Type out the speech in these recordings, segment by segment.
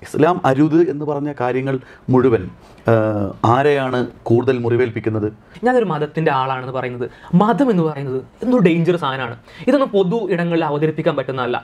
ഇസ്ലാം അരുത് എന്ന് പറഞ്ഞ കാര്യങ്ങൾ മുഴുവൻ ആ, ആരെയാണ് കൂടുതൽ മുറിവേൽപ്പിക്കുന്നത് ഞാനൊരു മതത്തിന്റെ ആളാണെന്ന് പറയുന്നത് മതം എന്ന് പറയുന്നത് എന്തോ ഡേഞ്ചർ സാധനമാണ് ഇതൊന്നും പൊതു ഇടങ്ങളിൽ അവതരിപ്പിക്കാൻ പറ്റുന്നതല്ല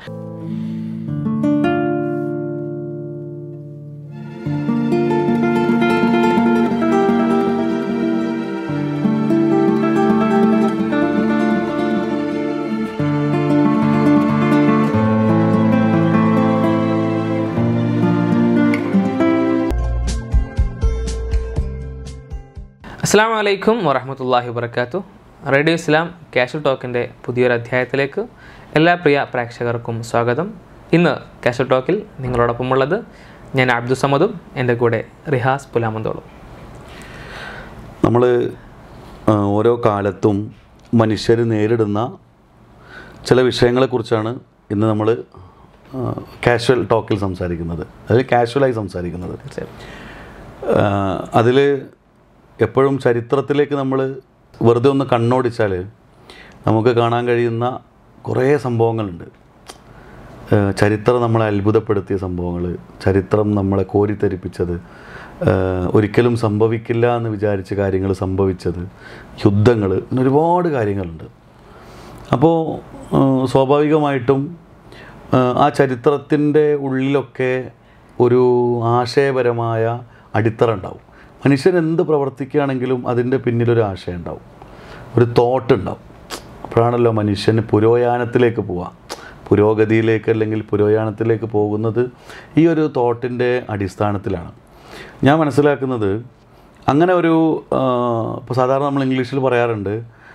അസ്സാം വലൈക്കും വറഹമത്തല്ലാഹി വബർക്കാത്തു റേഡിയോ ഇസ്ലാം കാഷൽ ടോക്കിൻ്റെ പുതിയൊരു അധ്യായത്തിലേക്ക് എല്ലാ പ്രിയ പ്രേക്ഷകർക്കും സ്വാഗതം ഇന്ന് കാഷൽ ടോക്കിൽ നിങ്ങളോടൊപ്പമുള്ളത് ഞാൻ അബ്ദുസമദും എൻ്റെ കൂടെ റിഹാസ് പുലാമന്തോളും നമ്മൾ ഓരോ കാലത്തും മനുഷ്യർ നേരിടുന്ന ചില വിഷയങ്ങളെക്കുറിച്ചാണ് ഇന്ന് നമ്മൾ കാഷ്വൽ ടോക്കിൽ സംസാരിക്കുന്നത് അതായത് കാഷ്വലായി സംസാരിക്കുന്നത് അതിൽ എപ്പോഴും ചരിത്രത്തിലേക്ക് നമ്മൾ വെറുതെ ഒന്ന് കണ്ണോടിച്ചാൽ നമുക്ക് കാണാൻ കഴിയുന്ന കുറേ സംഭവങ്ങളുണ്ട് ഏഹ് ചരിത്രം നമ്മളെ അത്ഭുതപ്പെടുത്തിയ സംഭവങ്ങൾ ചരിത്രം നമ്മളെ കോരിത്തരിപ്പിച്ചത് ഏഹ് ഒരിക്കലും സംഭവിക്കില്ല എന്ന് വിചാരിച്ച കാര്യങ്ങൾ സംഭവിച്ചത് യുദ്ധങ്ങൾ അങ്ങനെ ഒരുപാട് കാര്യങ്ങളുണ്ട് അപ്പോൾ ഏഹ് സ്വാഭാവികമായിട്ടും ഏഹ് ആ ചരിത്രത്തിൻ്റെ ഉള്ളിലൊക്കെ ഒരു ആശയപരമായ അടിത്തറ ഉണ്ടാവും മനുഷ്യൻ എന്ത് പ്രവർത്തിക്കുകയാണെങ്കിലും അതിൻ്റെ പിന്നിലൊരു ആശയം ഉണ്ടാവും ഒരു തോട്ട് ഉണ്ടാവും അപ്പോഴാണല്ലോ മനുഷ്യന് പുരോയാനത്തിലേക്ക് പോവാം പുരോഗതിയിലേക്ക് അല്ലെങ്കിൽ പുരോയാനത്തിലേക്ക് പോകുന്നത് ഈ ഒരു തോട്ടിൻ്റെ അടിസ്ഥാനത്തിലാണ് ഞാൻ മനസ്സിലാക്കുന്നത് അങ്ങനെ ഒരു ഇപ്പോൾ സാധാരണ നമ്മൾ ഇംഗ്ലീഷിൽ പറയാറുണ്ട്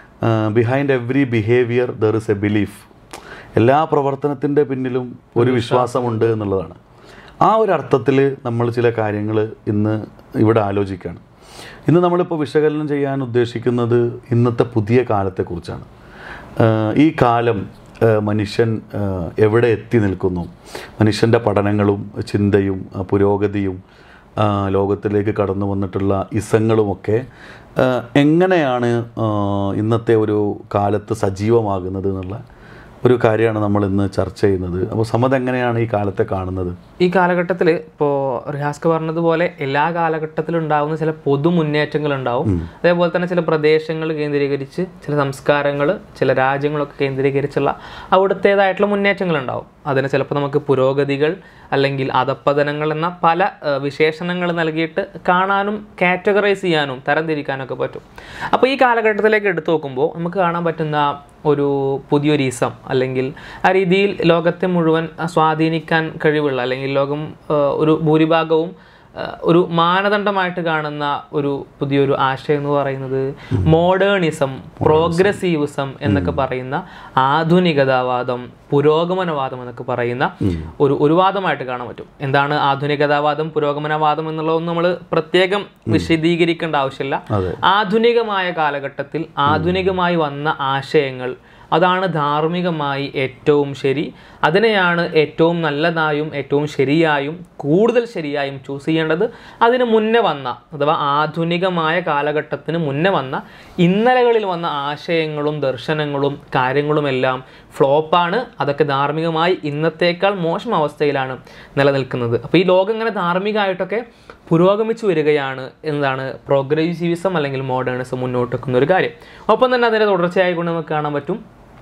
behind every behaviour there is a belief എല്ലാ പ്രവർത്തനത്തിൻ്റെ പിന്നിലും ഒരു വിശ്വാസമുണ്ട് എന്നുള്ളതാണ് ആ ഒരു അർത്ഥത്തിൽ നമ്മൾ ചില കാര്യങ്ങൾ ഇന്ന് ഇവിടെ ആലോചിക്കുകയാണ് ഇന്ന് നമ്മളിപ്പോൾ വിശകലനം ചെയ്യാൻ ഉദ്ദേശിക്കുന്നത് ഇന്നത്തെ പുതിയ കാലത്തെക്കുറിച്ചാണ് ആഹ് ഈ കാലം ആഹ് മനുഷ്യൻ ആഹ് എവിടെ എത്തി നിൽക്കുന്നു മനുഷ്യൻ്റെ പഠനങ്ങളും ചിന്തയും ആഹ് പുരോഗതിയും ആഹ് ലോകത്തിലേക്ക് കടന്നു വന്നിട്ടുള്ള ഇസങ്ങളുമൊക്കെ ആഹ് എങ്ങനെയാണ് ആഹ് ഇന്നത്തെ ഒരു കാലത്ത് സജീവമാകുന്നത് എന്നുള്ള ഒരു കാര്യമാണ് നമ്മൾ ഇന്ന് ചർച്ച ചെയ്യുന്നത് അപ്പോൾ സമത് എങ്ങനെയാണ് ഈ കാലത്തെ കാണുന്നത് ഈ കാലഘട്ടത്തിൽ ഇപ്പോൾ റിഹാസ്ക പറഞ്ഞതുപോലെ എല്ലാ കാലഘട്ടത്തിലും ഉണ്ടാകുന്ന ചില പൊതു മുന്നേറ്റങ്ങൾ ഉണ്ടാവും അതേപോലെ തന്നെ ചില പ്രദേശങ്ങൾ കേന്ദ്രീകരിച്ച് ചില സംസ്കാരങ്ങൾ ചില രാജ്യങ്ങളൊക്കെ കേന്ദ്രീകരിച്ചുള്ള അവിടുത്തേതായിട്ടുള്ള മുന്നേറ്റങ്ങൾ ഉണ്ടാവും അതിന് ചിലപ്പോൾ നമുക്ക് പുരോഗതികൾ അല്ലെങ്കിൽ അധപ്പതനങ്ങൾ എന്ന പല ഏഹ്, വിശേഷണങ്ങൾ നൽകിയിട്ട് കാണാനും കാറ്റഗറൈസ് ചെയ്യാനും തരംതിരിക്കാനൊക്കെ പറ്റും അപ്പോൾ ഈ കാലഘട്ടത്തിലേക്ക് എടുത്തു നോക്കുമ്പോൾ നമുക്ക് കാണാൻ പറ്റുന്ന ഒരു പുതിയൊരു ഈസം അല്ലെങ്കിൽ ആ രീതിയിൽ ലോകത്തെ മുഴുവൻ ആ, സ്വാധീനിക്കാൻ കഴിവുള്ള അല്ലെങ്കിൽ ലോകം ആ, ഒരു ഭൂരിഭാഗവും ആ, ഒരു മാനദണ്ഡമായിട്ട് കാണുന്ന ഒരു പുതിയൊരു ആശയം എന്ന് പറയുന്നത് മോഡേണിസം പ്രോഗ്രസീവിസം എന്നൊക്കെ പറയുന്ന ആധുനികതാവാദം പുരോഗമനവാദം എന്നൊക്കെ പറയുന്ന ഒരു ഒരു വാദമായിട്ട് കാണാൻ പറ്റും എന്താണ് ആധുനികതാവാദം പുരോഗമനവാദം എന്നുള്ളതൊന്നും നമ്മൾ പ്രത്യേകം വിശദീകരിക്കേണ്ട ആവശ്യമില്ല അതെ. ആധുനികമായ കാലഘട്ടത്തിൽ ആധുനികമായി വന്ന ആശയങ്ങൾ അതാണ് ധാർമ്മികമായി ഏറ്റവും ശരി അതിനെയാണ് ഏറ്റവും നല്ലതായും ഏറ്റവും ശരിയായും കൂടുതൽ ശരിയായും ചൂസ് ചെയ്യേണ്ടത് അതിന് മുന്നേ വന്ന അഥവാ ആധുനികമായ കാലഘട്ടത്തിന് മുന്നേ വന്ന ഇന്നലകളിൽ വന്ന ആശയങ്ങളും ദർശനങ്ങളും കാര്യങ്ങളുമെല്ലാം ഫ്ലോപ്പാണ് അതൊക്കെ ധാർമ്മികമായി ഇന്നത്തേക്കാൾ മോശം അവസ്ഥയിലാണ് നിലനിൽക്കുന്നത് അപ്പോൾ ഈ ലോകം ഇങ്ങനെ ധാർമ്മികമായിട്ടൊക്കെ പുരോഗമിച്ചു വരികയാണ് എന്നതാണ് പ്രോഗ്രസീവിസം അല്ലെങ്കിൽ മോഡേണിസം മുന്നോട്ട് വെക്കുന്ന ഒരു കാര്യം ഒപ്പം തന്നെ അതിൻ്റെ തുടർച്ചയായി കൊണ്ട് നമുക്ക് കാണാൻ പറ്റും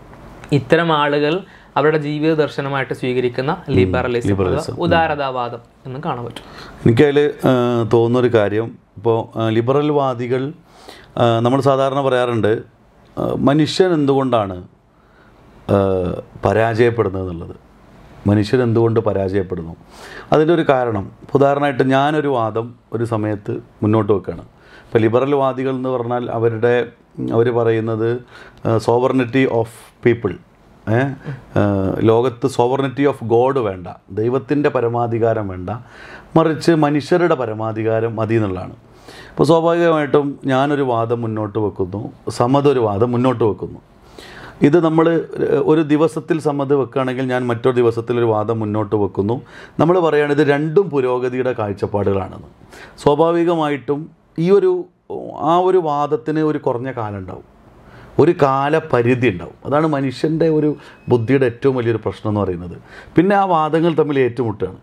ഇത്തരം ആളുകൾ അവരുടെ ജീവിത ദർശനമായിട്ട് സ്വീകരിക്കുന്ന ലിബറലിസം അഥവാ ഉദാരതാവാദം എന്ന് കാണാൻ പറ്റും എനിക്കതിൽ തോന്നുന്നൊരു കാര്യം ഇപ്പോൾ ലിബറൽ വാദികൾ ആ, നമ്മൾ സാധാരണ പറയാറുണ്ട് ആ, മനുഷ്യൻ എന്തുകൊണ്ടാണ് ആ, പരാജയപ്പെടുന്നത് എന്നുള്ളത് മനുഷ്യൻ എന്തുകൊണ്ട് പരാജയപ്പെടുന്നു അതിൻ്റെ ഒരു കാരണം ഇപ്പൊ ഉദാഹരണമായിട്ട് ഞാനൊരു വാദം ഒരു സമയത്ത് മുന്നോട്ട് വെക്കുകയാണ് ഇപ്പോൾ ലിബറൽ വാദികൾ എന്ന് പറഞ്ഞാൽ അവരുടെ അവർ പറയുന്നത് സോവർണിറ്റി ഓഫ് പീപ്പിൾ ലോകത്ത് സോവർണിറ്റി ഓഫ് ഗോഡ് വേണ്ട ദൈവത്തിൻ്റെ പരമാധികാരം വേണ്ട മറിച്ച് മനുഷ്യരുടെ പരമാധികാരം മതി എന്നുള്ളതാണ് അപ്പോൾ സ്വാഭാവികമായിട്ടും ഞാനൊരു വാദം മുന്നോട്ട് വെക്കുന്നു സമത് ഒരു വാദം മുന്നോട്ട് വെക്കുന്നു ഇത് നമ്മൾ ഒരു ദിവസത്തിൽ സമ്മതി വെക്കുകയാണെങ്കിൽ ഞാൻ മറ്റൊരു ദിവസത്തിൽ ഒരു വാദം മുന്നോട്ട് വെക്കുന്നു നമ്മൾ പറയുകയാണ് ഇത് രണ്ടും പുരോഗതിയുടെ കാഴ്ചപ്പാടുകളാണെന്ന് സ്വാഭാവികമായിട്ടും ഈ ഒരു ആ ഒരു വാദത്തിന് ഒരു കുറഞ്ഞ കാലം ഉണ്ടാവും ഒരു കാലപരിധി ഉണ്ടാവും അതാണ് മനുഷ്യൻ്റെ ഒരു ബുദ്ധിയുടെ ഏറ്റവും വലിയൊരു പ്രശ്നം എന്ന് പറയുന്നത് പിന്നെ ആ വാദങ്ങൾ തമ്മിൽ ഏറ്റുമുട്ടുകയാണ്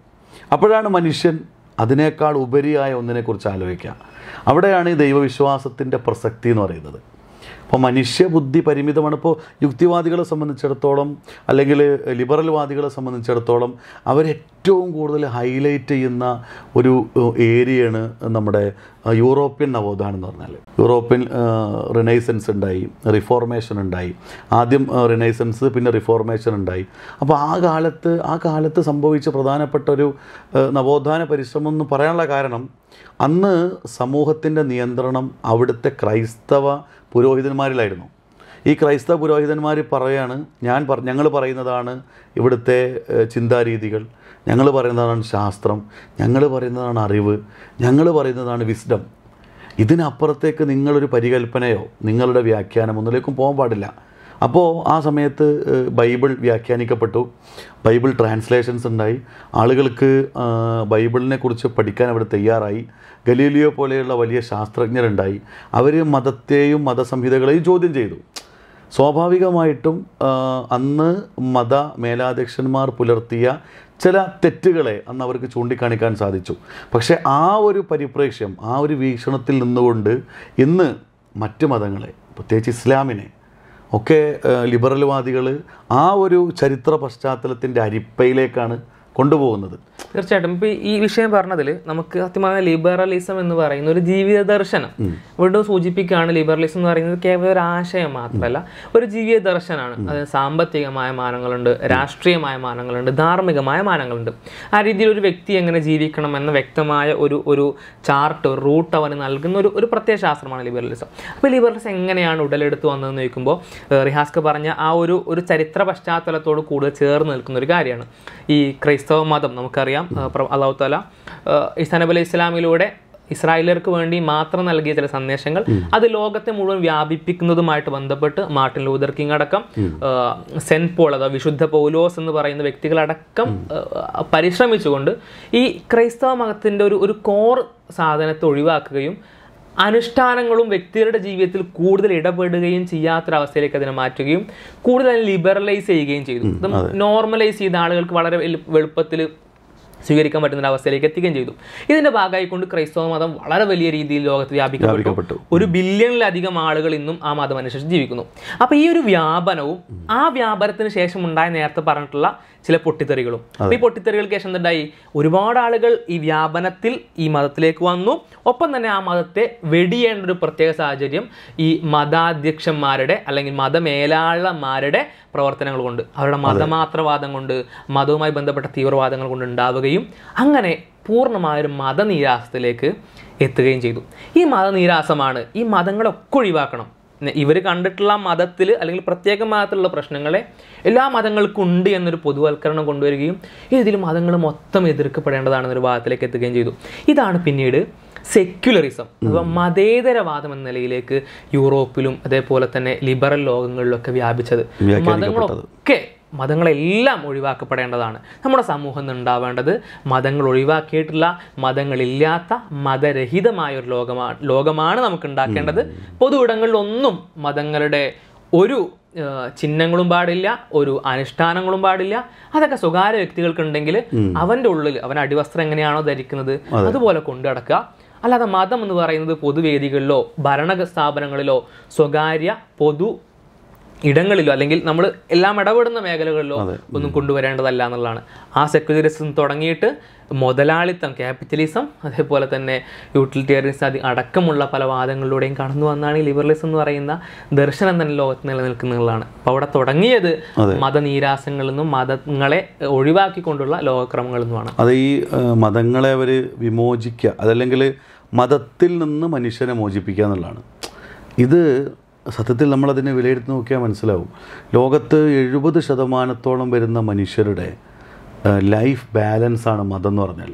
അപ്പോഴാണ് മനുഷ്യൻ അതിനേക്കാൾ ഉപരിയായ ഒന്നിനെക്കുറിച്ച് ആലോചിക്കുക അവിടെയാണ് ഈ ദൈവവിശ്വാസത്തിൻ്റെ പ്രസക്തി എന്ന് പറയുന്നത് അപ്പോൾ മനുഷ്യബുദ്ധി പരിമിതമാണ് ഇപ്പോൾ യുക്തിവാദികളെ സംബന്ധിച്ചിടത്തോളം അല്ലെങ്കിൽ ലിബറൽ വാദികളെ സംബന്ധിച്ചിടത്തോളം അവരേറ്റവും കൂടുതൽ ഹൈലൈറ്റ് ചെയ്യുന്ന ഒരു ഏരിയയാണ് നമ്മുടെ ആ, യൂറോപ്യൻ നവോത്ഥാനം എന്ന് പറഞ്ഞാൽ യൂറോപ്യൻ ആ, റിനൈസൻസ് ഉണ്ടായി റിഫോർമേഷൻ ഉണ്ടായി ആദ്യം ആ, റിനൈസൻസ് പിന്നെ റിഫോർമേഷൻ ഉണ്ടായി അപ്പോൾ ആ കാലത്ത് ആ കാലത്ത് സംഭവിച്ച പ്രധാനപ്പെട്ട ഒരു ആ, നവോത്ഥാന പരിശ്രമം എന്ന് പറയാനുള്ള കാരണം അന്ന് സമൂഹത്തിൻ്റെ നിയന്ത്രണം അവിടുത്തെ ക്രൈസ്തവ പുരോഹിതന്മാരിലായിരുന്നു ഈ ക്രൈസ്തവ പുരോഹിതന്മാർ പറയാണ് ഞാൻ പറ ഞങ്ങൾ പറയുന്നതാണ് ഇവിടുത്തെ ഏഹ്, ചിന്താരീതികൾ ഞങ്ങൾ പറയുന്നതാണ് ശാസ്ത്രം ഞങ്ങൾ പറയുന്നതാണ് അറിവ് ഞങ്ങൾ പറയുന്നതാണ് വിസ്ഡം ഇതിനപ്പുറത്തേക്ക് നിങ്ങളൊരു പരികൽപ്പനയോ നിങ്ങളുടെ വ്യാഖ്യാനം ഒന്നിലേക്കും പോകാൻ പാടില്ല അപ്പോൾ ആ സമയത്ത് ഏഹ്, ബൈബിൾ വ്യാഖ്യാനിക്കപ്പെട്ടു ബൈബിൾ ട്രാൻസ്ലേഷൻസ് ഉണ്ടായി ആളുകൾക്ക് ആ, ബൈബിളിനെ കുറിച്ച് പഠിക്കാൻ അവർ തയ്യാറായി ഗലീലിയോ പോലെയുള്ള വലിയ ശാസ്ത്രജ്ഞരുണ്ടായി അവർ മതത്തെയും മതസംഹിതകളെയും ചോദ്യം ചെയ്തു സ്വാഭാവികമായിട്ടും ആ, അന്ന് മത മേലാധ്യക്ഷന്മാർ പുലർത്തിയ ചില തെറ്റുകളെ അന്ന് അവർക്ക് ചൂണ്ടിക്കാണിക്കാൻ സാധിച്ചു പക്ഷേ ആ ഒരു പരിപ്രേക്ഷ്യം ആ ഒരു വീക്ഷണത്തിൽ നിന്നുകൊണ്ട് ഇന്ന് മറ്റ് മതങ്ങളെ പ്രത്യേകിച്ച് ഇസ്ലാമിനെ ഒക്കെ ലിബറൽവാദികൾ ആ ഒരു ചരിത്ര പശ്ചാത്തലത്തിൻ്റെ അരിപ്പയിലേക്കാണ് കൊണ്ടുപോകുന്നത് തീർച്ചയായിട്ടും ഇപ്പൊ ഈ വിഷയം പറഞ്ഞതിൽ നമുക്ക് സത്യമായ ലിബറലിസം എന്ന് പറയുന്ന ഒരു ജീവിത ദർശനം വീണ്ടും സൂചിപ്പിക്കുകയാണ് ലിബറലിസം എന്ന് പറയുന്നത് കേവലം ഒരു ആശയം മാത്രമല്ല ഒരു ജീവിത ദർശനമാണ് അത് സാമ്പത്തികമായ മാനങ്ങളുണ്ട് രാഷ്ട്രീയമായ മാനങ്ങളുണ്ട് ധാർമ്മികമായ മാനങ്ങളുണ്ട് ആ രീതിയിൽ ഒരു വ്യക്തി എങ്ങനെ ജീവിക്കണം എന്ന വ്യക്തമായ ഒരു ഒരു ചാർട്ട് ഒരു റൂട്ട് അവന് നൽകുന്ന ഒരു ഒരു പ്രത്യേക ശാസ്ത്രമാണ് ലിബറലിസം അപ്പോൾ ലിബറലിസം എങ്ങനെയാണ് ഉടലെടുത്ത് വന്നതെന്ന് ചോദിക്കുമ്പോൾ ഏഹ്, റിഹാസ്ക പറഞ്ഞ ആ ഒരു ഒരു ചരിത്ര പശ്ചാത്തലത്തോട് കൂടുതൽ ചേർന്ന് നിൽക്കുന്ന ഒരു കാര്യമാണ് ഈ ക്രൈസ്തവ മതം നമുക്കറിയാം ഏഹ്, പ്ര- അള്ളാഹു താല ഇസാ നബി അലൈഹി ഇസ്ലാമിലൂടെ ഇസ്രായേലർക്ക് വേണ്ടി മാത്രം നൽകിയ ചില സന്ദേശങ്ങൾ അത് ലോകത്തെ മുഴുവൻ വ്യാപിപ്പിക്കുന്നതുമായിട്ട് ബന്ധപ്പെട്ട് മാർട്ടിൻ ലൂതർ കിങ് അടക്കം ഏഹ്, സെന്റ് പോൾ അഥവാ വിശുദ്ധ പൗലോസ് എന്ന് പറയുന്ന വ്യക്തികളടക്കം ഏഹ്, പരിശ്രമിച്ചുകൊണ്ട് ഈ ക്രൈസ്തവ മതത്തിന്റെ ഒരു ഒരു കോർ സാധനത്തെ ഒഴിവാക്കുകയും അനുഷ്ഠാനങ്ങളും വ്യക്തികളുടെ ജീവിതത്തിൽ കൂടുതൽ ഇടപെടുകയും ചെയ്യാത്തൊരവസ്ഥയിലേക്ക് അതിനെ മാറ്റുകയും കൂടുതൽ അതിനെ ലിബറലൈസ് ചെയ്യുകയും ചെയ്തു ഇത് നോർമലൈസ് ചെയ്ത ആളുകൾക്ക് വളരെ എളുപ്പത്തിൽ സ്വീകരിക്കാൻ പറ്റുന്ന ഒരു അവസ്ഥയിലേക്ക് എത്തിക്കുകയും ചെയ്തു ഇതിന്റെ ഭാഗമായി കൊണ്ട് ക്രൈസ്തവ മതം വളരെ വലിയ രീതിയിൽ ലോകത്ത് വ്യാപിക്കപ്പെട്ടു വ്യാപിക്കപ്പെട്ടു. ഒരു ബില്യണിലധികം ആളുകൾ ഇന്നും ആ മതം അനുസരിച്ച് ജീവിക്കുന്നു അപ്പൊ ഈ ഒരു വ്യാപനവും ആ വ്യാപനത്തിന് ശേഷം ഉണ്ടായ നേരത്തെ പറഞ്ഞിട്ടുള്ള ചില പൊട്ടിത്തെറികളും അപ്പൊ ഈ പൊട്ടിത്തെറികൾക്ക് ശേഷം എന്തുണ്ടായി ഒരുപാട് ആളുകൾ ഈ വ്യാപനത്തിൽ ഈ മതത്തിലേക്ക് വന്നു ഒപ്പം തന്നെ ആ മതത്തെ വെടിയേണ്ട ഒരു പ്രത്യേക സാഹചര്യം ഈ മതാധ്യക്ഷന്മാരുടെ അല്ലെങ്കിൽ മതമേലാളന്മാരുടെ പ്രവർത്തനങ്ങൾ കൊണ്ട് അവരുടെ മതമാത്രവാദം കൊണ്ട് മതവുമായി ബന്ധപ്പെട്ട തീവ്രവാദങ്ങൾ കൊണ്ട് ഉണ്ടാവുകയും അങ്ങനെ പൂർണ്ണമായൊരു മതനീരാസത്തിലേക്ക് എത്തുകയും ചെയ്തു ഈ മതനീരാസമാണ് ഈ മതങ്ങളൊക്കെ ഒഴിവാക്കണം ഇവർ കണ്ടിട്ടുള്ള മതത്തിൽ അല്ലെങ്കിൽ പ്രത്യേക മതത്തിലുള്ള പ്രശ്നങ്ങളെ എല്ലാ മതങ്ങൾക്കും ഉണ്ട് എന്നൊരു പൊതുവൽക്കരണം കൊണ്ടുവരികയും ഇതിൽ മതങ്ങൾ മൊത്തം എതിർക്കപ്പെടേണ്ടതാണെന്നൊരു ഭാഗത്തിലേക്ക് എത്തുകയും ചെയ്തു ഇതാണ് പിന്നീട് സെക്യുലറിസം അഥവാ മതേതരവാദം എന്ന നിലയിലേക്ക് യൂറോപ്പിലും അതേപോലെ തന്നെ ലിബറൽ ലോകങ്ങളിലൊക്കെ വ്യാപിച്ചത് മതങ്ങളൊക്കെ മതങ്ങളെല്ലാം ഒഴിവാക്കപ്പെടേണ്ടതാണ് നമ്മുടെ സമൂഹം ഇന്ന് ഉണ്ടാവേണ്ടത് മതങ്ങൾ ഒഴിവാക്കിയിട്ടുള്ള മതങ്ങളില്ലാത്ത മതരഹിതമായ ഒരു ലോകമാണ് ലോകമാണ് നമുക്ക് ഉണ്ടാക്കേണ്ടത് പൊതു ഇടങ്ങളിലൊന്നും മതങ്ങളുടെ ഒരു ആ, ചിഹ്നങ്ങളും പാടില്ല ഒരു അനുഷ്ഠാനങ്ങളും പാടില്ല അതൊക്കെ സ്വകാര്യ വ്യക്തികൾക്കുണ്ടെങ്കിൽ അവന്റെ ഉള്ളിൽ അവൻ അടിവസ്ത്രം എങ്ങനെയാണോ ധരിക്കുന്നത് അതുപോലെ കൊണ്ടു നടക്കുക അല്ലാതെ മതം എന്ന് പറയുന്നത് പൊതുവേദികളിലോ ഭരണ സ്ഥാപനങ്ങളിലോ സ്വകാര്യ പൊതു ഇടങ്ങളിലോ അല്ലെങ്കിൽ നമ്മൾ എല്ലാം ഇടപെടുന്ന മേഖലകളിലോ ഒന്നും കൊണ്ടുവരേണ്ടതല്ല എന്നുള്ളതാണ് ആ സെക്യുലറിസം തുടങ്ങിയിട്ട് മുതലാളിത്തം ക്യാപിറ്റലിസം അതേപോലെ തന്നെ യൂട്ടിലിറ്റേറിയൻസ് അതി അടക്കമുള്ള പല വാദങ്ങളിലൂടെയും കടന്നു വന്നാണ് ഈ ലിബറലിസം എന്ന് പറയുന്ന ദർശനം തന്നെ ലോകത്ത് നിലനിൽക്കുന്നതാണ് അപ്പോൾ അവിടെ തുടങ്ങിയത് മതനീരാസങ്ങളിൽ നിന്നും മതങ്ങളെ ഒഴിവാക്കിക്കൊണ്ടുള്ള ലോകക്രമങ്ങളിൽ നിന്നുമാണ് അത് ഈ ആ, മതങ്ങളെ അവർ വിമോചിക്കുക അതല്ലെങ്കിൽ മതത്തിൽ നിന്ന് മനുഷ്യനെ മോചിപ്പിക്കുക എന്നുള്ളതാണ് ഇത് സത്യത്തിൽ നമ്മളതിനെ വിലയിരുത്തി നോക്കിയാൽ മനസ്സിലാവും ലോകത്ത് എഴുപത് ശതമാനത്തോളം വരുന്ന മനുഷ്യരുടെ ആ, ലൈഫ് ബാലൻസ് ആണ് മതം എന്ന് പറഞ്ഞാൽ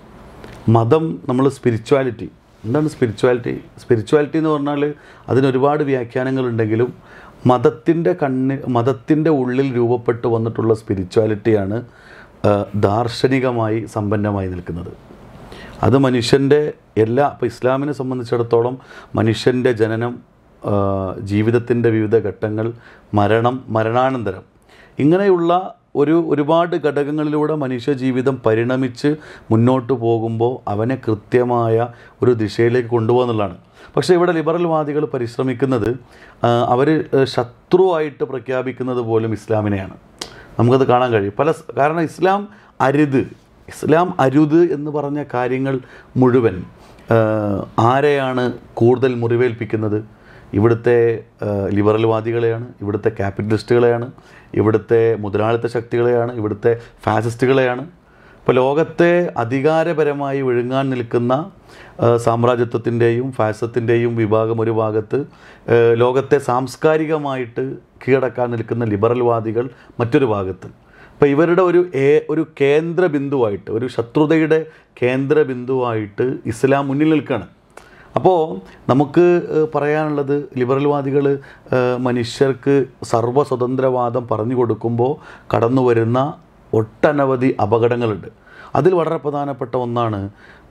മതം നമ്മൾ സ്പിരിച്വാലിറ്റി എന്താണ് സ്പിരിച്വാലിറ്റി സ്പിരിച്വാലിറ്റി എന്ന് പറഞ്ഞാൽ അതിന് ഒരുപാട് വ്യാഖ്യാനങ്ങളുണ്ടെങ്കിലും മതത്തിൻ്റെ കണ്ണ് മതത്തിൻ്റെ ഉള്ളിൽ രൂപപ്പെട്ടു വന്നിട്ടുള്ള സ്പിരിച്വാലിറ്റിയാണ് ആ, ദാർശനികമായി സമ്പന്നമായി നിൽക്കുന്നത് അത് മനുഷ്യൻ്റെ എല്ലാ ഇപ്പോൾ ഇസ്ലാമിനെ സംബന്ധിച്ചിടത്തോളം മനുഷ്യൻ്റെ ജനനം ജീവിതത്തിൻ്റെ വിവിധ ഘട്ടങ്ങൾ മരണം മരണാനന്തരം ഇങ്ങനെയുള്ള ഒരു ഒരുപാട് ഘടകങ്ങളിലൂടെ മനുഷ്യ ജീവിതം പരിണമിച്ച് മുന്നോട്ട് പോകുമ്പോൾ അവനെ കൃത്യമായ ഒരു ദിശയിലേക്ക് കൊണ്ടുപോകുന്നുള്ളതാണ് പക്ഷേ ഇവിടെ ലിബറൽ വാദികൾ പരിശ്രമിക്കുന്നത് അവർ ശത്രുവായിട്ട് പ്രഖ്യാപിക്കുന്നത് പോലും ഇസ്ലാമിനെയാണ് നമുക്കത് കാണാൻ കഴിയും പല സ്- കാരണം ഇസ്ലാം അരുത് ഇസ്ലാം അരുത് എന്ന് പറഞ്ഞ കാര്യങ്ങൾ മുഴുവൻ ആ, ആരെയാണ് കൂടുതൽ മുറിവേൽപ്പിക്കുന്നത് ഇവിടുത്തെ ആ, ലിബറൽ വാദികളെയാണ് ഇവിടുത്തെ ക്യാപിറ്റലിസ്റ്റുകളെയാണ് ഇവിടുത്തെ മുതലാളിത്ത ശക്തികളെയാണ് ഇവിടുത്തെ ഫാസിസ്റ്റുകളെയാണ് ഇപ്പോൾ ലോകത്തെ അധികാരപരമായി വിഴുങ്ങാൻ നിൽക്കുന്ന ആ, സാമ്രാജ്യത്വത്തിൻ്റെയും ഫാസത്തിൻ്റെയും വിഭാഗം ഒരു ഭാഗത്ത് ആ, ലോകത്തെ സാംസ്കാരികമായിട്ട് കീഴടക്കാൻ നിൽക്കുന്ന ലിബറൽ വാദികൾ മറ്റൊരു ഭാഗത്ത് അപ്പോൾ ഇവരുടെ ഒരു ഏ ഒരു കേന്ദ്ര ബിന്ദുവായിട്ട് ഒരു ശത്രുതയുടെ കേന്ദ്ര ബിന്ദുവായിട്ട് ഇസ്ലാം മുന്നിൽ നിൽക്കുകയാണ് അപ്പോൾ നമുക്ക് ഏഹ്, പറയാനുള്ളത് ലിബറൽ വാദികൾ മനുഷ്യർക്ക് സർവ്വസ്വതന്ത്രവാദം പറഞ്ഞു കൊടുക്കുമ്പോൾ കടന്നു വരുന്ന ഒട്ടനവധി അപകടങ്ങളുണ്ട് അതിൽ വളരെ പ്രധാനപ്പെട്ട ഒന്നാണ്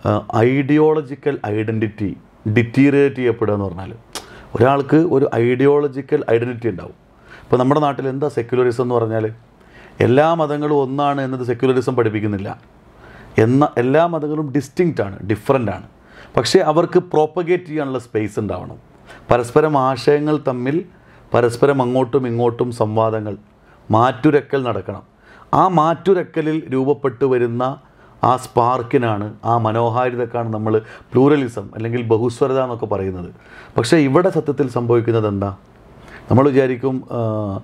ഐഡിയോളജിക്കൽ ഐഡൻറ്റിറ്റി ഡിറ്റീറിയേറ്റ് ചെയ്യപ്പെടുക എന്ന് പറഞ്ഞാൽ ഒരാൾക്ക് ഒരു ഐഡിയോളജിക്കൽ ഐഡൻറ്റിറ്റി ഉണ്ടാവും ഇപ്പോൾ നമ്മുടെ നാട്ടിൽ എന്താ സെക്യുലറിസം എന്ന് പറഞ്ഞാൽ എല്ലാ മതങ്ങളും ഒന്നാണ് എന്നത് സെക്യുലറിസം പഠിപ്പിക്കുന്നില്ല എന്ന എല്ലാ മതങ്ങളും ഡിസ്റ്റിങ്ക്റ്റ് ആണ് ഡിഫറൻ്റ് ആണ് പക്ഷേ അവർക്ക് പ്രോപ്പഗേറ്റ് ചെയ്യാനുള്ള സ്പേസ് ഉണ്ടാവണം പരസ്പരം ആശയങ്ങൾ തമ്മിൽ പരസ്പരം അങ്ങോട്ടും ഇങ്ങോട്ടും സംവാദങ്ങൾ മാറ്റുരക്കൽ നടക്കണം ആ മാറ്റുരക്കലിൽ രൂപപ്പെട്ടു വരുന്ന ആ സ്പാർക്കിനാണ് ആ മനോഹാരിതക്കാണ് നമ്മൾ പ്ലൂറലിസം അല്ലെങ്കിൽ ബഹുസ്വരത എന്നൊക്കെ പറയുന്നത് പക്ഷേ ഇവിടെ സത്യത്തിൽ സംഭവിക്കുന്നത് എന്താ നമ്മൾ വിചാരിക്കും ആ,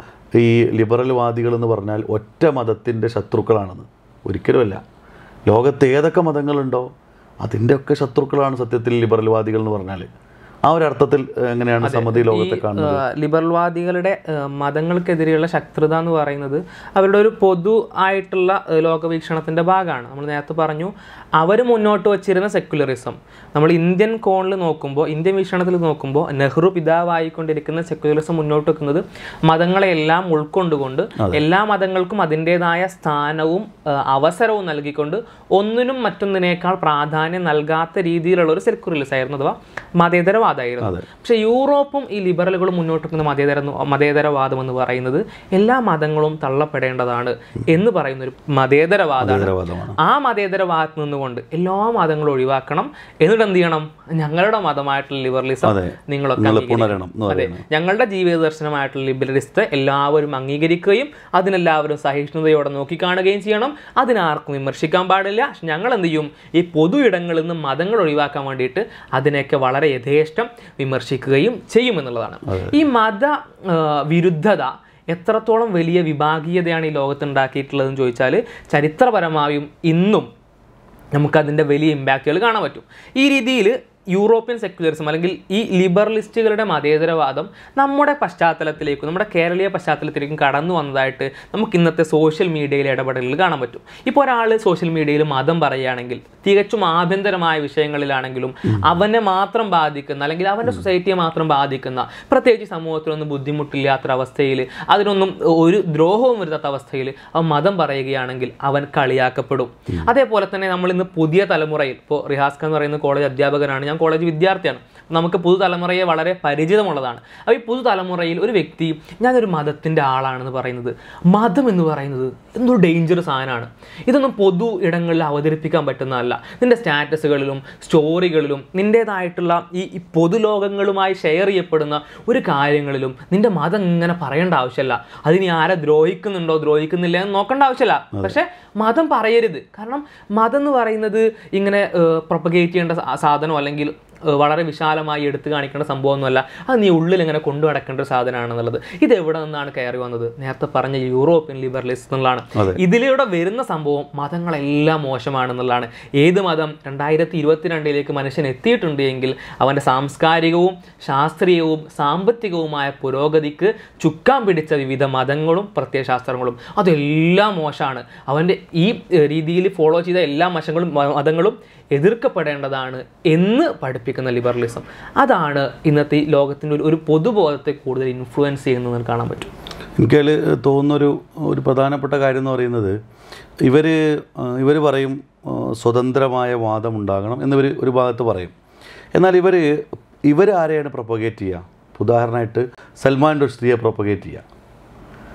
ഈ ലിബറൽ വാദികൾ എന്ന് പറഞ്ഞാൽ ഒറ്റ മതത്തിൻ്റെ ശത്രുക്കളാണെന്ന് ഒരിക്കലുമല്ല ലോകത്ത് ഏതൊക്കെ മതങ്ങളുണ്ടോ അതിൻ്റെയൊക്കെ ശത്രുക്കളാണ് സത്യത്തിൽ ലിബറൽ വാദികൾ എന്ന് പറഞ്ഞാൽ ആ ഒരു അർത്ഥത്തിൽ ഏഹ്, എങ്ങനെയാണ് സമ്മതി ലോകത്തെ കാണുന്നത് ഏഹ് ലിബറൽവാദികളുടെ ഏഹ് മതങ്ങൾക്കെതിരെയുള്ള ശത്രുത എന്ന് പറയുന്നത് അവരുടെ ഒരു പൊതു ആയിട്ടുള്ള ഏഹ് ലോകവീക്ഷണത്തിന്റെ ഭാഗമാണ് നമ്മൾ നേരത്തെ പറഞ്ഞു അവർ മുന്നോട്ട് വച്ചിരുന്ന സെക്യുലറിസം നമ്മൾ ഇന്ത്യൻ കോണിൽ നോക്കുമ്പോൾ ഇന്ത്യൻ വീക്ഷണത്തിൽ നോക്കുമ്പോൾ നെഹ്റു പിതാവായിക്കൊണ്ടിരിക്കുന്ന സെക്യുലറിസം മുന്നോട്ട് വെക്കുന്നത് മതങ്ങളെല്ലാം ഉൾക്കൊണ്ടുകൊണ്ട് എല്ലാ മതങ്ങൾക്കും അതിൻ്റെതായ സ്ഥാനവും ഏഹ് അവസരവും നൽകിക്കൊണ്ട് ഒന്നിനും മറ്റൊന്നിനേക്കാൾ പ്രാധാന്യം നൽകാത്ത രീതിയിലുള്ള ഒരു സെക്യുലറിസം ആയിരുന്നു അഥവാ മതേതരവാദമായിരുന്നു പക്ഷേ യൂറോപ്പും ഈ ലിബറലുകളും മുന്നോട്ട് വെക്കുന്ന മതേതര മതേതരവാദം എന്ന് പറയുന്നത് എല്ലാ മതങ്ങളും തള്ളപ്പെടേണ്ടതാണ് എന്ന് പറയുന്ന ഒരു മതേതരവാദമാണ് ഭീകരവാദമാണ് ആ മതേതരവാദത്തിൽ നിന്നുകൊണ്ട് എല്ലാ മതങ്ങളും ഒഴിവാക്കണം എന്നിട്ട് എന്ത് ചെയ്യണം ഞങ്ങളുടെ മതമായിട്ടുള്ള ലിബറലിസം അതെ. നിങ്ങളൊക്കെ നിങ്ങൾ അംഗീകരിക്കണം. പുണരണം എന്ന് അതെ പറയുന്നത് ഞങ്ങളുടെ ജീവിത ദർശനമായിട്ടുള്ള ലിബറലിസ്റ്റ് എല്ലാവരും അംഗീകരിക്കുകയും അതിനെല്ലാവരും സഹിഷ്ണുതയോടെ നോക്കിക്കാണുകയും ചെയ്യണം അതിനാർക്കും വിമർശിക്കാൻ പാടില്ല പക്ഷെ ഞങ്ങൾ എന്ത് ചെയ്യും ഈ പൊതു ഇടങ്ങളിൽ നിന്ന് മതങ്ങൾ ഒഴിവാക്കാൻ വേണ്ടിയിട്ട് അതിനെയൊക്കെ വളരെ യഥേഷ്ടം വിമർശിക്കുകയും ചെയ്യുമെന്നുള്ളതാണ് ഈ മത ആ, വിരുദ്ധത എത്രത്തോളം വലിയ വിഭാഗീയതയാണ് ഈ ലോകത്ത് ഉണ്ടാക്കിയിട്ടുള്ളതെന്ന് ചോദിച്ചാൽ ചരിത്രപരമായും ഇന്നും നമുക്കതിൻ്റെ വലിയ ഇമ്പാക്റ്റുകൾ കാണാൻ പറ്റും ഈ രീതിയിൽ യൂറോപ്യൻ സെക്യുലറിസം അല്ലെങ്കിൽ ഈ ലിബറലിസ്റ്റുകളുടെ മതേതരവാദം നമ്മുടെ പശ്ചാത്തലത്തിലേക്കും നമ്മുടെ കേരളീയ പശ്ചാത്തലത്തിലേക്കും കടന്നു വന്നതായിട്ട് നമുക്ക് ഇന്നത്തെ സോഷ്യൽ മീഡിയയിലെ ഇടപെടലുകൾ കാണാൻ പറ്റും ഇപ്പോൾ ഒരാൾ സോഷ്യൽ മീഡിയയിൽ മതം പറയുകയാണെങ്കിൽ തികച്ചും ആഭ്യന്തരമായ വിഷയങ്ങളിലാണെങ്കിലും അവനെ മാത്രം ബാധിക്കുന്ന അല്ലെങ്കിൽ അവൻ്റെ സൊസൈറ്റിയെ മാത്രം ബാധിക്കുന്ന പ്രത്യേകിച്ച് സമൂഹത്തിലൊന്നും ബുദ്ധിമുട്ടില്ലാത്തൊരവസ്ഥയിൽ അതിനൊന്നും ഒരു ദ്രോഹവും വരുത്താത്ത അവസ്ഥയിൽ അവൻ മതം പറയുകയാണെങ്കിൽ അവൻ കളിയാക്കപ്പെടും അതേപോലെ തന്നെ നമ്മൾ ഇന്ന് പുതിയ തലമുറയിൽ ഇപ്പോൾ റിഹാസ്ക എന്ന് പറയുന്ന കോളേജ് അധ്യാപകനാണ് ഞാൻ കോളേജ് വിദ്യാർത്ഥിയാണ് നമുക്ക് പുതുതലമുറയെ വളരെ പരിചിതമുള്ളതാണ് അപ്പോൾ ഈ പുതുതലമുറയിൽ ഒരു വ്യക്തി ഞാനൊരു മതത്തിൻ്റെ ആളാണെന്ന് പറയുന്നത് മതം എന്ന് പറയുന്നത് എന്തൊരു ഡേഞ്ചർ സാധനമാണ് ഇതൊന്നും പൊതു ഇടങ്ങളിൽ അവതരിപ്പിക്കാൻ പറ്റുന്നതല്ല നിന്റെ സ്റ്റാറ്റസുകളിലും സ്റ്റോറികളിലും നിൻ്റേതായിട്ടുള്ള ഈ ഈ പൊതുലോകങ്ങളുമായി ഷെയർ ചെയ്യപ്പെടുന്ന ഒരു കാര്യങ്ങളിലും നിന്റെ മതം ഇങ്ങനെ പറയേണ്ട ആവശ്യമില്ല അതിനി ആരെ ദ്രോഹിക്കുന്നുണ്ടോ ദ്രോഹിക്കുന്നില്ല എന്ന് നോക്കേണ്ട ആവശ്യമില്ല പക്ഷേ മതം പറയരുത് കാരണം മതം എന്ന് പറയുന്നത് ഇങ്ങനെ പ്രൊപ്പഗേറ്റ് ചെയ്യേണ്ട സാ- സാധനമോ അല്ലെങ്കിൽ ഏഹ് വളരെ വിശാലമായി എടുത്തു കാണിക്കേണ്ട സംഭവമൊന്നുമല്ല അത് നീ ഉള്ളിൽ ഇങ്ങനെ കൊണ്ടു നടക്കേണ്ട ഒരു സാധനമാണെന്നുള്ളത് ഇത് എവിടെ നിന്നാണ് കയറി വന്നത് നേരത്തെ പറഞ്ഞ യൂറോപ്യൻ ലിബറലിസ്റ്റ് എന്നുള്ളതാണ് അതെ. ഇതിലൂടെ വരുന്ന സംഭവം മതങ്ങളെല്ലാം മോശമാണെന്നുള്ളതാണ് ഏത് മതം രണ്ടായിരത്തി ഇരുപത്തിരണ്ടിലേക്ക് മനുഷ്യൻ എത്തിയിട്ടുണ്ട് എങ്കിൽ അവൻ്റെ സാംസ്കാരികവും ശാസ്ത്രീയവും സാമ്പത്തികവുമായ പുരോഗതിക്ക് ചുക്കാൻ പിടിച്ച വിവിധ മതങ്ങളും പ്രത്യയശാസ്ത്രങ്ങളും അതെല്ലാം മോശമാണ് അവൻ്റെ ഈ ഏഹ്, രീതിയിൽ ഫോളോ ചെയ്ത എല്ലാ വശങ്ങളും മ- മതങ്ങളും എതിർക്കപ്പെടേണ്ടതാണ് എന്ന് പഠിപ്പിക്കുന്ന ലിബറലിസം അതാണ് ഇന്നത്തെ ഈ ലോകത്തിൻ്റെ ഒരു ഒരു പൊതുബോധത്തെ കൂടുതൽ ഇൻഫ്ലുവൻസ് ചെയ്യുന്നത് നമുക്ക് കാണാൻ പറ്റും എനിക്കതിൽ തോന്നുന്നൊരു ഒരു പ്രധാനപ്പെട്ട കാര്യം എന്ന് പറയുന്നത് ഇവർ ഇവർ പറയും ആ, സ്വതന്ത്രമായ വാദം ഉണ്ടാകണം എന്നിവർ ഒരു ഭാഗത്ത് പറയും എന്നാൽ ഇവർ ഇവർ ആരെയാണ് പ്രൊപ്പഗേറ്റ് ചെയ്യുക ഉദാഹരണമായിട്ട് സൽമാൻ റുഷ്ദിയെ പ്രൊപ്പഗേറ്റ് ചെയ്യുക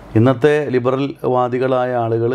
ഇന്നത്തെ ലിബറൽ വാദികളായ ആളുകൾ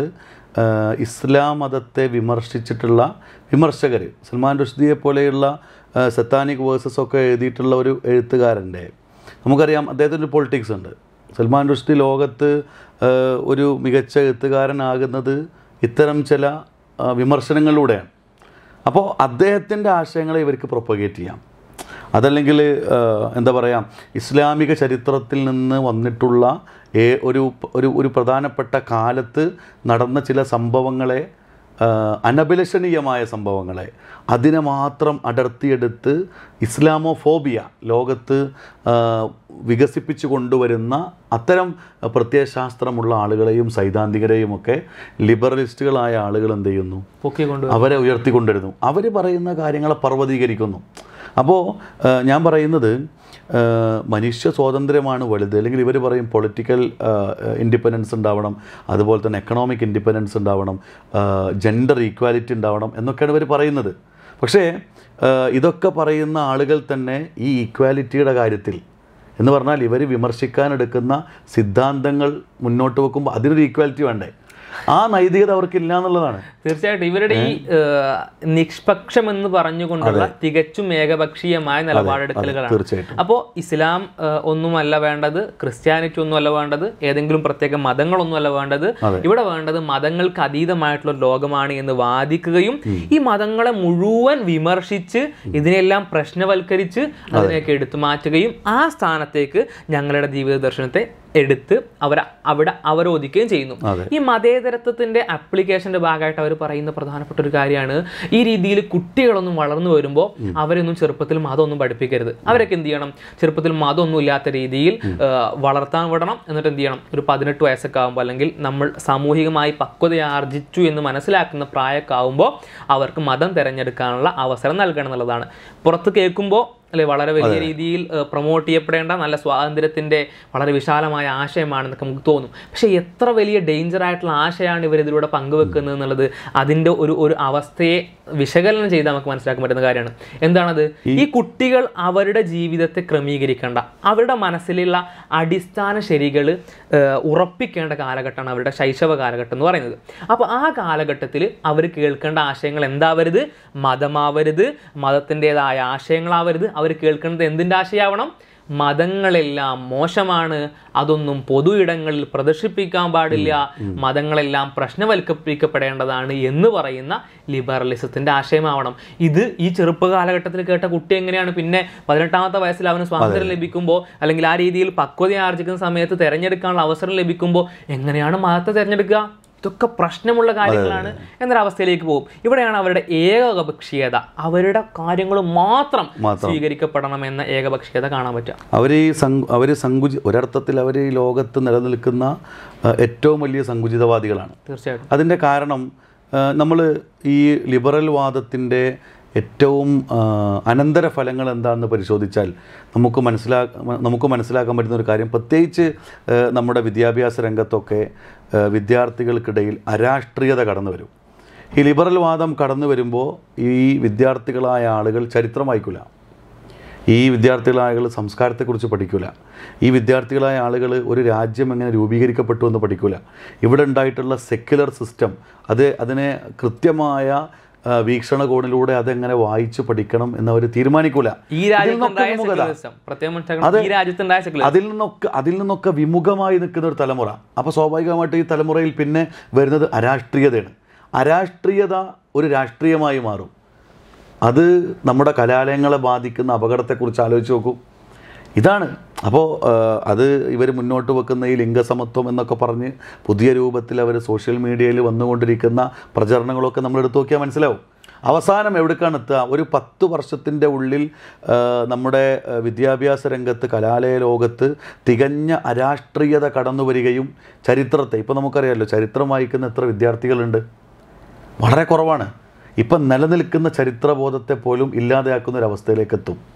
ഇസ്ലാം മതത്തെ വിമർശിച്ചിട്ടുള്ള വിമർശകർ സൽമാൻ റുഷ്ദിയെ പോലെയുള്ള സത്താനിക് വേഴ്സസ് ഒക്കെ എഴുതിയിട്ടുള്ള ഒരു എഴുത്തുകാരൻ്റെ നമുക്കറിയാം അദ്ദേഹത്തിൻ്റെ ഒരു പൊളിറ്റിക്സ് ഉണ്ട് സൽമാൻ റുഷ്ദി ലോകത്ത് ആ, ഒരു മികച്ച എഴുത്തുകാരനാകുന്നത് ഇത്തരം ചില ആ, വിമർശനങ്ങളിലൂടെയാണ് അപ്പോൾ അദ്ദേഹത്തിൻ്റെ ആശയങ്ങളെ ഇവർക്ക് പ്രൊപ്പഗേറ്റ് ചെയ്യാം അതല്ലെങ്കിൽ ആ, എന്താ പറയുക ഇസ്ലാമിക ചരിത്രത്തിൽ നിന്ന് വന്നിട്ടുള്ള ഏ ഒരു ഒരു ഒരു പ്രധാനപ്പെട്ട കാലത്ത് നടന്ന ചില സംഭവങ്ങളെ ആ, അനഭിലഷണീയമായ സംഭവങ്ങളെ അതിനെ മാത്രം അടർത്തിയെടുത്ത് ഇസ്ലാമോഫോബിയ ലോകത്ത് ആ, വികസിപ്പിച്ചു കൊണ്ടുവരുന്ന അത്തരം പ്രത്യയശാസ്ത്രമുള്ള ആളുകളെയും സൈദ്ധാന്തികരെയും ഒക്കെ ലിബറലിസ്റ്റുകളായ ആളുകൾ എന്ത് ചെയ്യുന്നു പൊക്കിക്കൊണ്ട് അവരെ ഉയർത്തിക്കൊണ്ടിരുന്നു അവർ പറയുന്ന കാര്യങ്ങളെ പർവ്വതീകരിക്കുന്നു അപ്പോൾ ഞാൻ പറയുന്നത് ആ, മനുഷ്യ സ്വാതന്ത്ര്യമാണ് വലുത് അല്ലെങ്കിൽ ഇവർ പറയും പൊളിറ്റിക്കൽ ഇൻഡിപെൻഡൻസ് ഉണ്ടാവണം അതുപോലെ തന്നെ എക്കണോമിക് ഇൻഡിപെൻഡൻസ് ഉണ്ടാവണം ജെൻഡർ ഈക്വാലിറ്റി ഉണ്ടാവണം എന്നൊക്കെയാണ് ഇവർ പറയുന്നത് പക്ഷേ ആ, ഇതൊക്കെ പറയുന്ന ആളുകൾ തന്നെ ഈ ഈക്വാലിറ്റിയുടെ കാര്യത്തിൽ എന്ന് പറഞ്ഞാൽ ഇവർ വിമർശിക്കാനെടുക്കുന്ന സിദ്ധാന്തങ്ങൾ മുന്നോട്ട് വെക്കുമ്പോൾ അതിനൊരു ഈക്വാലിറ്റി വേണ്ടേ ആ നൈതികത അവർക്കില്ല എന്നുള്ളതാണ് തീർച്ചയായിട്ടും ഇവരുടെ ഈ ഏഹ്, നിഷ്പക്ഷം എന്ന് പറഞ്ഞുകൊണ്ടുള്ള തികച്ചും ഏകപക്ഷീയമായ നിലപാടെടുക്കലുകളാണ് തീർച്ചയായിട്ടും അപ്പോൾ ഇസ്ലാം ഏഹ്, ഒന്നുമല്ല വേണ്ടത് ക്രിസ്ത്യാനിറ്റി ഒന്നുമല്ല വേണ്ടത് ഏതെങ്കിലും പ്രത്യേക മതങ്ങളൊന്നുമല്ല വേണ്ടത് അതെ. ഇവിടെ വേണ്ടത് മതങ്ങൾക്ക് അതീതമായിട്ടുള്ള ഒരു ലോകമാണ് എന്ന് വാദിക്കുകയും ഈ മതങ്ങളെ മുഴുവൻ വിമർശിച്ച് ഇതിനെല്ലാം പ്രശ്നവൽക്കരിച്ച് അതിനെയൊക്കെ എടുത്തു മാറ്റുകയും ആ സ്ഥാനത്തേക്ക് ഞങ്ങളുടെ ജീവിത ദർശനത്തെ എടുത്ത് അവർ അവിടെ അവരോധിക്കുകയും ചെയ്യുന്നു അതെ. ഈ മതേതരത്വത്തിന്റെ അപ്ലിക്കേഷന്റെ ഭാഗമായിട്ട് അവർ പറയുന്ന പ്രധാനപ്പെട്ട ഒരു കാര്യമാണ് ഈ രീതിയിൽ കുട്ടികളൊന്നും വളർന്നു വരുമ്പോൾ അവരൊന്നും ചെറുപ്പത്തിൽ മതമൊന്നും പഠിപ്പിക്കരുത് അവരൊക്കെ എന്ത് ചെയ്യണം ചെറുപ്പത്തിൽ മതമൊന്നും ഇല്ലാത്ത രീതിയിൽ ആ, വളർത്താൻ വിടണം എന്നിട്ട് എന്ത് ചെയ്യണം ഒരു പതിനെട്ട് വയസ്സൊക്കെ ആകുമ്പോൾ അല്ലെങ്കിൽ നമ്മൾ സാമൂഹികമായി പക്വതയാർജിച്ചു എന്ന് മനസ്സിലാക്കുന്ന പ്രായമൊക്കെ ആകുമ്പോൾ അവർക്ക് മതം തിരഞ്ഞെടുക്കാനുള്ള അവസരം നൽകണം എന്നുള്ളതാണ് പുറത്ത് കേൾക്കുമ്പോൾ അല്ലെ വളരെ വലിയ രീതിയിൽ പ്രൊമോട്ട് ചെയ്യപ്പെടേണ്ട നല്ല സ്വാതന്ത്ര്യത്തിന്റെ വളരെ വിശാലമായ ആശയമാണെന്നൊക്കെ നമുക്ക് തോന്നും പക്ഷേ എത്ര വലിയ ഡേഞ്ചർ ആയിട്ടുള്ള ആശയമാണ് ഇവർ ഇതിലൂടെ പങ്കുവെക്കുന്നത് എന്നുള്ളത് അതിന്റെ ഒരു ഒരു അവസ്ഥയെ വിശകലനം ചെയ്താൽ നമുക്ക് മനസ്സിലാക്കാൻ പറ്റുന്ന കാര്യമാണ് എന്താണത് ഈ കുട്ടികൾ അവരുടെ ജീവിതത്തെ ക്രമീകരിക്കേണ്ട അവരുടെ മനസ്സിലുള്ള അടിസ്ഥാന ശരികൾ ഉറപ്പിക്കേണ്ട കാലഘട്ടമാണ് അവരുടെ ശൈശവ കാലഘട്ടം എന്ന് പറയുന്നത് അപ്പോൾ ആ കാലഘട്ടത്തിൽ അവർ കേൾക്കേണ്ട ആശയങ്ങൾ എന്താവരുത് മതമാവരുത് മതത്തിൻ്റെതായ ആശയങ്ങളാവരുത് അവർ കേൾക്കേണ്ടത് എന്തിൻ്റെ ആശയമാവണം മതങ്ങളെല്ലാം മോശമാണ് അതൊന്നും പൊതു ഇടങ്ങളിൽ പ്രദർശിപ്പിക്കാൻ പാടില്ല മതങ്ങളെല്ലാം പ്രശ്നവൽക്കരിക്കപ്പെടേണ്ടതാണ് എന്ന് പറയുന്ന ലിബറലിസത്തിന്റെ ആശയമാവണം ഇത് ഈ ചെറുപ്പ കാലഘട്ടത്തിൽ കേട്ട കുട്ടി എങ്ങനെയാണ് പിന്നെ പതിനെട്ടാമത്തെ വയസ്സിൽ അവന് സ്വാതന്ത്ര്യം ലഭിക്കുമ്പോൾ അല്ലെങ്കിൽ ആ രീതിയിൽ പക്വത ആർജിക്കുന്ന സമയത്ത് തിരഞ്ഞെടുക്കാനുള്ള അവസരം ലഭിക്കുമ്പോൾ എങ്ങനെയാണ് മതത്തെ തിരഞ്ഞെടുക്കുക ഇതൊക്കെ പ്രശ്നമുള്ള കാര്യങ്ങളാണ് എന്നൊരവസ്ഥയിലേക്ക് പോകും ഇവിടെയാണ് അവരുടെ ഏകപക്ഷീയത അവരുടെ കാര്യങ്ങൾ മാത്രം മാത്രം. സ്വീകരിക്കപ്പെടണം എന്ന ഏകപക്ഷീയത കാണാൻ പറ്റുക അവർ ഈ സങ്കു അവർ സങ്കുചി ഒരർത്ഥത്തിൽ അവർ ഈ ലോകത്ത് നിലനിൽക്കുന്ന ആ, ഏറ്റവും വലിയ സങ്കുചിതവാദികളാണ് തീർച്ചയായിട്ടും അതിൻ്റെ കാരണം നമ്മൾ ഈ ലിബറൽ വാദത്തിൻ്റെ ഏറ്റവും ആ, അനന്തരഫലങ്ങൾ എന്താണെന്ന് പരിശോധിച്ചാൽ നമുക്ക് മനസ്സിലാ നമുക്ക് മനസ്സിലാക്കാൻ പറ്റുന്ന ഒരു കാര്യം പ്രത്യേകിച്ച് ആ, നമ്മുടെ വിദ്യാഭ്യാസ രംഗത്തൊക്കെ ആ, വിദ്യാർത്ഥികൾക്കിടയിൽ അരാഷ്ട്രീയത കടന്നു വരും ഈ ലിബറൽ വാദം കടന്നു വരുമ്പോൾ ഈ വിദ്യാർത്ഥികളായ ആളുകൾ ചരിത്രം വായിക്കില്ല ഈ വിദ്യാർത്ഥികളായ ആളുകൾ സംസ്കാരത്തെക്കുറിച്ച് പഠിക്കില്ല ഈ വിദ്യാർത്ഥികളായ ആളുകൾ ഒരു രാജ്യം എങ്ങനെ രൂപീകരിക്കപ്പെട്ടു എന്ന് പഠിക്കില്ല ഇവിടെ ഉണ്ടായിട്ടുള്ള സെക്യുലർ സിസ്റ്റം അത് അതിനെ കൃത്യമായ ആ, വീക്ഷണകോണിലൂടെ അതെങ്ങനെ വായിച്ച് പഠിക്കണം എന്നവർ തീരുമാനിക്കൂല ഈ ഇതിൽ രാജ്യത്തുണ്ടായ നിന്നൊക്കെ വിമുഖത. സെക്യുലറിസം പ്രത്യേകം മനസ്സിലാക്കണം ഈ രാജ്യത്തുണ്ടായ സെക്യുലറിസം അതിൽ നിന്നൊക്കെ അതിൽ നിന്നൊക്കെ വിമുഖമായി നിൽക്കുന്ന ഒരു തലമുറ അപ്പോൾ സ്വാഭാവികമായിട്ട് ഈ തലമുറയിൽ പിന്നെ വരുന്നത് അരാഷ്ട്രീയതയാണ് അരാഷ്ട്രീയത ഒരു രാഷ്ട്രീയമായി മാറും അത് നമ്മുടെ കലാലയങ്ങളെ ബാധിക്കുന്ന അപകടത്തെക്കുറിച്ച് ആലോചിച്ച് നോക്കൂ ഇതാണ് അപ്പോൾ അത് ഇവർ മുന്നോട്ട് വെക്കുന്ന ഈ ലിംഗസമത്വം എന്നൊക്കെ പറഞ്ഞ് പുതിയ രൂപത്തിൽ അവർ സോഷ്യൽ മീഡിയയിൽ വന്നുകൊണ്ടിരിക്കുന്ന പ്രചരണങ്ങളൊക്കെ നമ്മൾ എടുത്തു നോക്കിയാൽ മനസ്സിലാവും അവസാനം എവിടേക്കാണ് എത്തുക ഒരു പത്ത് വർഷത്തിൻ്റെ ഉള്ളിൽ ആ, നമ്മുടെ ആ, വിദ്യാഭ്യാസ രംഗത്ത് കലാലയ ലോകത്ത് തികഞ്ഞ അരാഷ്ട്രീയത കടന്നു വരികയും ചരിത്രത്തെ ഇപ്പോൾ നമുക്കറിയാമല്ലോ ചരിത്രം വായിക്കുന്ന എത്ര വിദ്യാർത്ഥികളുണ്ട് വളരെ കുറവാണ് ഇപ്പം നിലനിൽക്കുന്ന ചരിത്രബോധത്തെ പോലും ഇല്ലാതെയാക്കുന്ന ഒരു അവസ്ഥയിലേക്ക് എത്തും